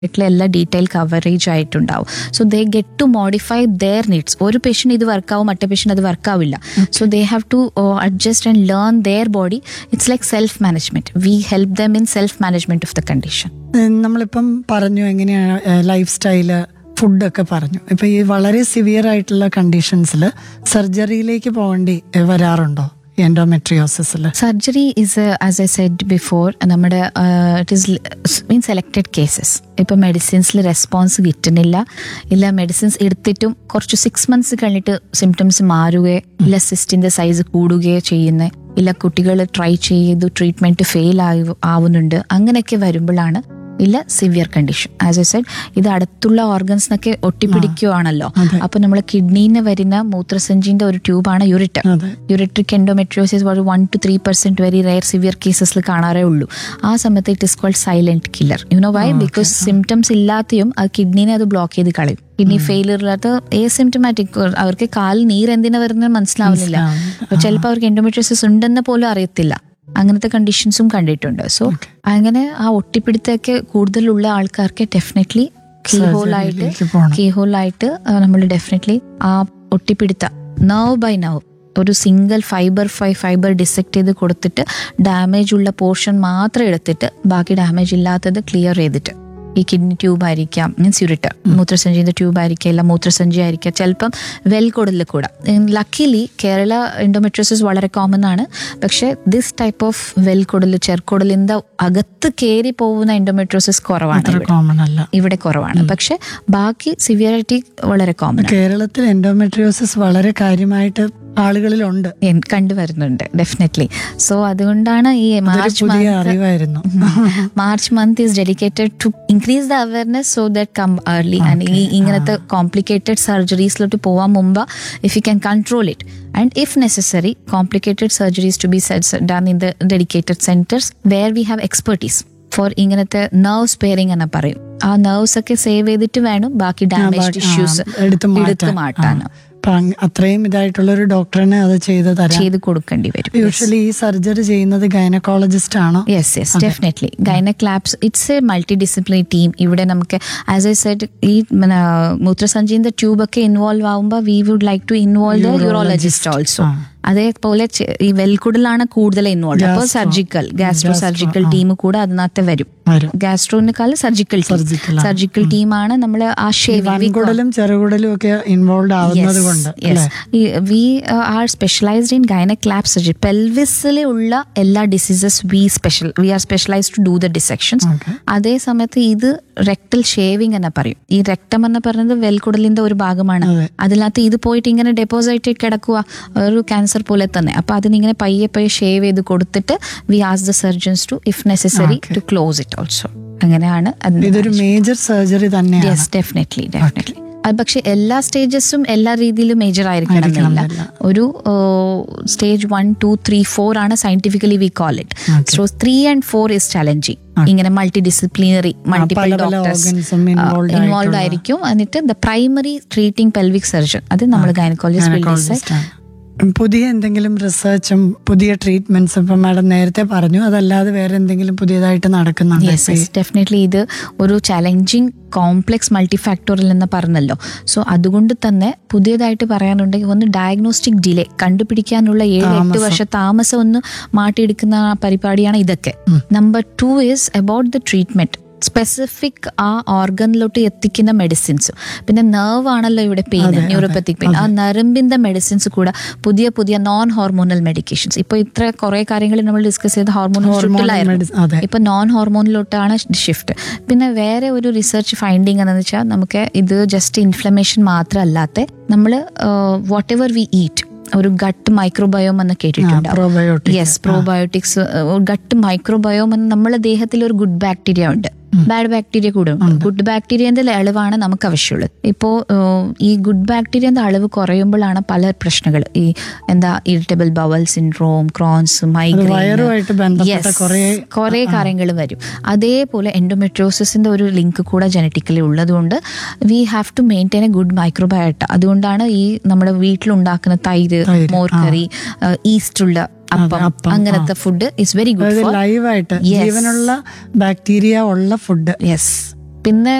വീട്ടിലെ എല്ലാ detail coverage ആയിട്ടുണ്ടാവും so they get to modify their needs ഒരു പേഷ്യൻ്റ് ഇത് വർക്കാവും മറ്റേ പേഷ്യൻ്റ് അത് വർക്കാവില്ല so they have to adjust and learn their body it's like self management we help them in self management of the condition uh നമ്മളിപ്പം പറഞ്ഞു എങ്ങനെയാണ് life style ഫുഡൊക്കെ പറഞ്ഞു ഇപ്പൊ ഈ വളരെ സിവിയർ ആയിട്ടുള്ള കണ്ടീഷൻസിൽ സർജറിയിലേക്ക് പോകേണ്ടി ഏഹ് വരാറുണ്ടോ എൻഡോമെട്രിയോസിസിൽ surgery is as I said before നമ്മുടെ it is mean selected cases ഇപ്പം മെഡിസിൻസിൽ റെസ്പോൺസ് കിട്ടുന്നില്ല ഇല്ല മെഡിസിൻസ് എടുത്തിട്ടും കുറച്ച് സിക്സ് മന്ത്സ് കഴിഞ്ഞിട്ട് സിംറ്റംസ് മാറുകയോ ഇല്ല സിസ്റ്റിന്റെ സൈസ് കൂടുകയോ ചെയ്യുന്നത് ഇല്ല കുട്ടികൾ ട്രൈ ചെയ്തു ട്രീറ്റ്മെന്റ് ഫെയിൽ ആവുന്നുണ്ട് അങ്ങനെയൊക്കെ വരുമ്പോഴാണ് ഇല്ല severe condition as I said ഇത് അടുത്തുള്ള ഓർഗൻസിനൊക്കെ ഒട്ടിപ്പിടിക്കുകയാണല്ലോ അപ്പൊ നമ്മൾ കിഡ്നിന്ന് വരുന്ന മൂത്രസഞ്ചിന്റെ ഒരു ട്യൂബാണ് യൂറിറ്റർ അതെ യൂറിട്രിക് എൻഡോമെട്രിയോസിസ് ഒരു one two three percent very rare severe കേസസിൽ കാണാറേ ഉള്ളൂ ആ സമയത്ത് it is called silent killer you know why because symptoms ഇല്ലാതെയും ആ കിഡ്നിനെ അത് ബ്ലോക്ക് ചെയ്ത് കളയും കിഡ്നി ഫെയിലിയർ ഇല്ലാത്ത എ സിംറ്റമാറ്റിക് അവർക്ക് കാലിൽ നീര് എന്തിനാ വരുന്നത് മനസ്സിലാവുന്നില്ല അപ്പൊ ചിലപ്പോൾ അവർക്ക് എൻഡോമെട്രിയോസിസ് ഉണ്ടെന്ന് പോലും അറിയത്തില്ല അങ്ങനത്തെ കണ്ടീഷൻസും കണ്ടിട്ടുണ്ട് സോ അങ്ങനെ ആ ഒട്ടിപ്പിടുത്തൊക്കെ കൂടുതലുള്ള ആൾക്കാർക്ക് ഡെഫിനറ്റ്ലി കീഹോളായിട്ട് സർജറിയിലേക്ക് പോകണം കീഹോളായിട്ട് നമ്മൾ ഡെഫിനറ്റ്ലി ആ ഒട്ടിപ്പിടുത്ത നർവ് ബൈ നർവ് ഒരു single fibre fi fibre dissect ചെയ്ത് കൊടുത്തിട്ട് ഡാമേജ് ഉള്ള പോർഷൻ മാത്രം എടുത്തിട്ട് ബാക്കി ഡാമേജ് ഇല്ലാത്തത് ക്ലിയർ ചെയ്തിട്ട് ഈ കിഡ്നി ട്യൂബ് ആയിരിക്കാം മീൻസ് യൂരിറ്റർ മൂത്രസഞ്ചിന്റെ ട്യൂബ് ആയിരിക്കാം ഇല്ല മൂത്രസഞ്ചി ആയിരിക്കാം ചിലപ്പം വെൽ കൊടുതിൽ കൂടെ ലക്കിലി കേരള എൻഡോമെട്രോസിസ് വളരെ കോമൺ ആണ് പക്ഷെ ദിസ് ടൈപ്പ് ഓഫ് വെൽ കൊടുൽ ചെറുകൊടലിന്റെ അകത്ത് കയറി പോകുന്ന എൻഡോമെട്രോസിസ് കുറവാണ് അത്ര ഇവിടെ. കോമൺ അല്ല ഇവിടെ കുറവാണ് പക്ഷെ ബാക്കി സിവിയറിറ്റി വളരെ കോമൺ കേരളത്തിൽ എൻഡോമെട്രിയോസിസ് വളരെ കാര്യമായിട്ട് ആളുകളിലുണ്ട് കണ്ടുവരുന്നുണ്ട് ഡെഫിനറ്റ്ലി സോ അതുകൊണ്ടാണ് ഈ അതൊരു മാർച്ച് പുതിയ അറിവായിരുന്നു March month is dedicated to increase the awareness so that come early and ഈ ഇങ്ങനത്തെ കോംപ്ലിക്കേറ്റഡ് സർജറീസിലോട്ട് പോവാൻ മുമ്പ് if you can control it and if necessary complicated surgeries to be done in the dedicated centres where we have expertise for ഇങ്ങനത്തെ nerve sparing എന്ന് പറയും ആ nerves ഒക്കെ സേവ് ചെയ്തിട്ട് വേണം ബാക്കി ഡാമേജ് ബാക്കി- ഇഷ്യൂസ് ആ, എടുത്ത് എടുത്ത് മാറ്റാൻ മാറ്റാൻ അപ്പൊ അങ്ങ് അത്രയും ഇതായിട്ടുള്ള ഒരു ഡോക്ടറിനെ അത് ചെയ്ത് തരാം ചെയ്ത് കൊടുക്കേണ്ടി വരും യൂഷ്വലി ഈ സർജറി ചെയ്യുന്നത് ഗൈനക്കോളജിസ്റ്റ് ആണോ yes yes definitely gynaec labs it's a multi disciplinary team ഇവിടെ നമുക്ക് ആസ് ഐ സെഡ് ഈ പിന്നെ, മൂത്രസഞ്ചിന്റെ ട്യൂബ് ഒക്കെ ഇൻവോൾവ് ആവുമ്പോൾ we would like to involve the urologist also അതേപോലെ ചെ- ഈ വെൽക്കുടലാണ് കൂടുതൽ ഇൻവോൾവ് അപ്പോൾ Gastro. Surgical gastro surgical team കൂടെ അതിനകത്ത് വരും വരും ഗാസ്ട്രോനേക്കാൾ സർജിക്കൽ Surgical ആണ്. സർജിക്കൽ ടീമാണ് നമ്മൾ ആ ഷേവിംഗ് വൻകുടലും ചെറുകുടലും ഒക്കെ ഇൻവോൾവ് ആവുന്നത് കൊണ്ട് അല്ലേ we are specialised in gynaec lab surgery പെൽവിസിൽ ഉള്ള എല്ലാ diseases we special we are specialised to do the dissections Okay. അതേ സമയത്ത് ഇത് റെക്ടൽ ഷേവിംഗ് എന്ന് പറയും ഈ റെക്ടം എന്ന് പറയുന്നത് വെൽക്കുടലിന്റെ ഒരു ഭാഗമാണ് അതെ. അതിനകത്ത് ഇത് പോയിട്ട് ഇങ്ങനെ ഡെപ്പോസിറ്റ് കിടക്കുക ഒരു ക്യാൻസർ പോലെ തന്നെ അപ്പൊ അതിനിങ്ങനെ പയ്യെ പയ്യെ ഷേവ് ചെയ്ത് കൊടുത്തിട്ട് we as the surgeons to if necessary to close it also അങ്ങനെയാണ് അതിന്റെ ഇതൊരു മേജർ സർജറി തന്നെയാണ് യെസ് ഡെഫിനറ്റ്ലി ഡെഫിനറ്റ്ലി അത് പക്ഷെ എല്ലാ സ്റ്റേജസും എല്ലാ രീതിയിലും മേജർ ആയിരിക്കണം എന്നില്ല ഒരു stage one two three four ആണ് scientifically we call it so three and four is challenging ഇങ്ങനെ മൾട്ടി ഡിസിപ്ലിനറി മൾട്ടിപ്പിൾ പല പല ഡോക്ടേഴ്സ് organs ഉം involved ഇൻവോൾവ് ആയിട്ടുള്ള- ആയിരിക്കും എന്നിട്ട് the primary treating pelvic surgeon അത് നമ്മൾ ഗൈനക്കോളജിസ്റ്റ് Gynecologist ആണ്. പുതിയ എന്തെങ്കിലും റിസർച്ചും പുതിയ ട്രീറ്റ്മെന്റ്സ് ഇപ്പൊ മാഡം നേരത്തെ പറഞ്ഞു അതല്ലാതെ വേറെ എന്തെങ്കിലും പുതിയതായിട്ട് നടക്കുന്നുണ്ട് യെസ് യെസ് ഡെഫിനറ്റ്ലി ഇത് ഒരു ചലഞ്ചിങ് കോംപ്ലെക്സ് മൾട്ടിഫാക്ടോറിയൽ എന്ന് പറഞ്ഞല്ലോ സോ അതുകൊണ്ട് തന്നെ പുതിയതായിട്ട് പറയാനുണ്ടെങ്കിൽ ഒന്ന് ഡയഗ്നോസ്റ്റിക് ഡിലേ കണ്ടുപിടിക്കാനുള്ള ഏഴ് എട്ട് താമസം. വർഷ താമസം ഒന്ന് മാറ്റിയെടുക്കുന്ന ആ പരിപാടിയാണ് ഇതൊക്കെ number two is about the treatment specific ആ ഓർഗനിലോട്ട് എത്തിക്കുന്ന മെഡിസിൻസ് പിന്നെ നെർവ് ആണല്ലോ ഇവിടെ പെയിൻ അതെ, ന്യൂറോപ്പത്തിക് പെയിൻ ആ നരമ്പിന്റെ മെഡിസിൻസ് കൂടെ പുതിയ പുതിയ നോൺ ഹോർമോണൽ മെഡിക്കേഷൻസ് ഇപ്പൊ ഇത്ര കുറെ കാര്യങ്ങൾ നമ്മൾ ഡിസ്കസ് ചെയ്ത ഹോർമോണൽ Hormonal ചുറ്റിലായിരുന്നു medicine, അതെ. ഇപ്പൊ നോൺ ഹോർമോണിലോട്ടാണ് ഷിഫ്റ്റ് പിന്നെ വേറെ ഒരു റിസർച്ച് ഫൈൻഡിങ് എന്ന് വെച്ചാൽ നമുക്ക് ഇത് ജസ്റ്റ് ഇൻഫ്ലമേഷൻ മാത്രമല്ലാത്ത നമ്മൾ വാട്ട് എവർ വി ഈറ്റ് ഒരു ഗട്ട് മൈക്രോബയോം എന്ന് കേട്ടിട്ടുണ്ട് probiotic. Yes probiotics gut microbiome എന്ന് നമ്മളെ ദേഹത്തിൽ ഒരു ഗുഡ് ബാക്ടീരിയ ഉണ്ട് ബാഡ് ബാക്ടീരിയ കൂടെ ഉണ്ട് ഗുഡ് ബാക്ടീരിയന്റെ അളവാണ് നമുക്ക് ആവശ്യമുള്ളത് ഇപ്പോ ഏഹ്, ഈ ഗുഡ് ബാക്ടീരിയന്റെ അളവ് കുറയുമ്പോഴാണ് പല പ്രശ്നങ്ങൾ ഈ എന്താ irritable bowel syndrome Crohn's migraine വയറുമായിട്ട് ബന്ധപ്പെട്ട കുറേ കുറെ കാര്യങ്ങൾ വരും അതേപോലെ എൻഡോമെട്രോസിന്റെ ഒരു ലിങ്ക് കൂടെ ജനറ്റിക്കലി ഉള്ളതുകൊണ്ട് we have to maintain a good microbiota അതുകൊണ്ടാണ് ഈ നമ്മുടെ വീട്ടിലുണ്ടാക്കുന്ന തൈര് തൈര്, മോർക്കറി ഈസ്റ്റ് ഉള്ള അപ്പം അപ്പം, അങ്ങനത്തെ ഫുഡ് ഇസ് വെരി ഗുഡ് അതായത് ഫോർ ലൈവായിട്ട് Yes. ജീവനുള്ള ബാക്ടീരിയ ഉള്ള ഫുഡ് യെസ് പിന്നെ